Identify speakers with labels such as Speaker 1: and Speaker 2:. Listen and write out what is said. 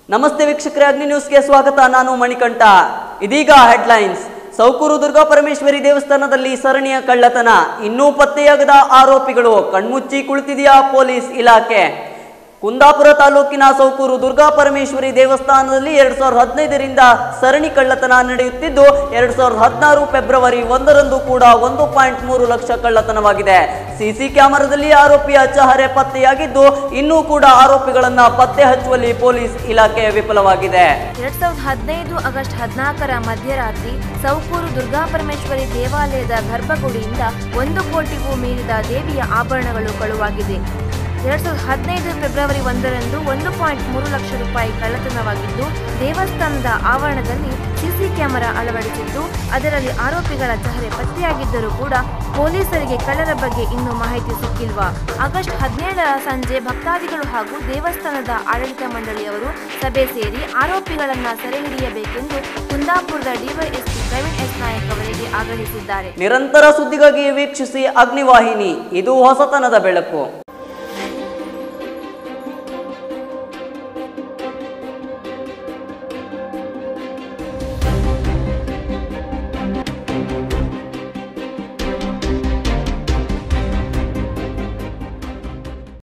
Speaker 1: ನಮಸ್ತೆ ವೀಕ್ಷಕರೇ ಅಗ್ನಿ ನ್ಯೂಸ್ಗೆ ಸ್ವಾಗತ ನಾನು ಮಣಿಕಂಠ ಇದೀಗ ಹೆಡ್ಲೈನ್ಸ್ ಸೌಕೂರು ದುರ್ಗಾ ಪರಮೇಶ್ವರಿ ದೇವಸ್ಥಾನದಲ್ಲಿ ಸರಣಿಯ ಕಳ್ಳತನ ಇನ್ನೂ ಪತ್ತೆಯಾಗದ ಆರೋಪಿಗಳು ಕಣ್ಮುಚ್ಚಿ ಕುಳಿತಿದೆಯಾ ಪೊಲೀಸ್ ಇಲಾಖೆ ಕುಂದಾಪುರ ತಾಲೂಕಿನ ಸೌಕೂರು ದುರ್ಗಾ ಪರಮೇಶ್ವರಿ ದೇವಸ್ಥಾನದಲ್ಲಿ ಎರಡ್ ಸಾವಿರದ ಹದಿನೈದರಿಂದ ಸರಣಿ ಕಳ್ಳತನ ನಡೆಯುತ್ತಿದ್ದು ಎರಡ್ ಸಾವಿರದ ಹದಿನಾರು ಫೆಬ್ರವರಿ ಒಂದರಂದು ಕೂಡ ಒಂದು ಪಾಯಿಂಟ್ ಮೂರು ಲಕ್ಷ ಕಳ್ಳತನವಾಗಿದೆ ಸಿಸಿ ಕ್ಯಾಮೆರಾದಲ್ಲಿ ಆರೋಪಿಯ ಚಹರೆ ಪತ್ತೆಯಾಗಿದ್ದು ಇನ್ನೂ ಕೂಡ ಆರೋಪಿಗಳನ್ನ ಪತ್ತೆ ಹಚ್ಚುವಲ್ಲಿ ಪೊಲೀಸ್ ಇಲಾಖೆ ವಿಫಲವಾಗಿದೆ
Speaker 2: ಎರಡ್ ಸಾವಿರದ ಹದಿನೈದು ಆಗಸ್ಟ್ ಹದಿನಾಲ್ಕರ ಮಧ್ಯರಾತ್ರಿ ಸೌಕೂರು ದುರ್ಗಾಪರಮೇಶ್ವರಿ ದೇವಾಲಯದ ಗರ್ಭಗುಡಿಯಿಂದ ಒಂದು ಕೋಟಿಗೂ ಮೀರಿದ ದೇವಿಯ ಆಭರಣಗಳು ಕಳುವಾಗಿದೆ ಎರಡ್ ಸಾವಿರದ ಹದಿನೈದು ಫೆಬ್ರವರಿ ಒಂದರಂದು ಒಂದು ಪಾಯಿಂಟ್ ಮೂರು ಲಕ್ಷ ರೂಪಾಯಿ ಕಳ್ಳತನವಾಗಿದ್ದು ದೇವಸ್ಥಾನದ ಆವರಣದಲ್ಲಿ ಸಿಸಿ ಕ್ಯಾಮೆರಾ ಅಳವಡಿಸಿದ್ದು ಅದರಲ್ಲಿ ಆರೋಪಿಗಳ ಚಹರೆ ಪತ್ತೆಯಾಗಿದ್ದರೂ ಕೂಡ ಪೊಲೀಸರಿಗೆ ಕಳ್ಳರ ಬಗ್ಗೆ ಇನ್ನೂ ಮಾಹಿತಿ ಸಿಕ್ಕಿಲ್ವಾ ಆಗಸ್ಟ್ ಹದಿನೇಳರ ಸಂಜೆ ಭಕ್ತಾದಿಗಳು ಹಾಗೂ ದೇವಸ್ಥಾನದ ಆಡಳಿತ ಮಂಡಳಿಯವರು ಸಭೆ ಸೇರಿ ಆರೋಪಿಗಳನ್ನ ಸೆರೆ ಹಿಡಿಯಬೇಕೆಂದು ಕುಂದಾಪುರದ ಡಿವೈಎಸ್ಪಿ ಪ್ರವೀಣ್ ಎಸ್ ನಾಯಕ್ ಅವರಿಗೆ ಆಗ್ರಹಿಸಿದ್ದಾರೆ
Speaker 1: ನಿರಂತರ ಸುದ್ದಿಗಾಗಿ ವೀಕ್ಷಿಸಿ ಅಗ್ನಿವಾಹಿನಿ ಇದು ಹೊಸತನದ ಬೆಳಕು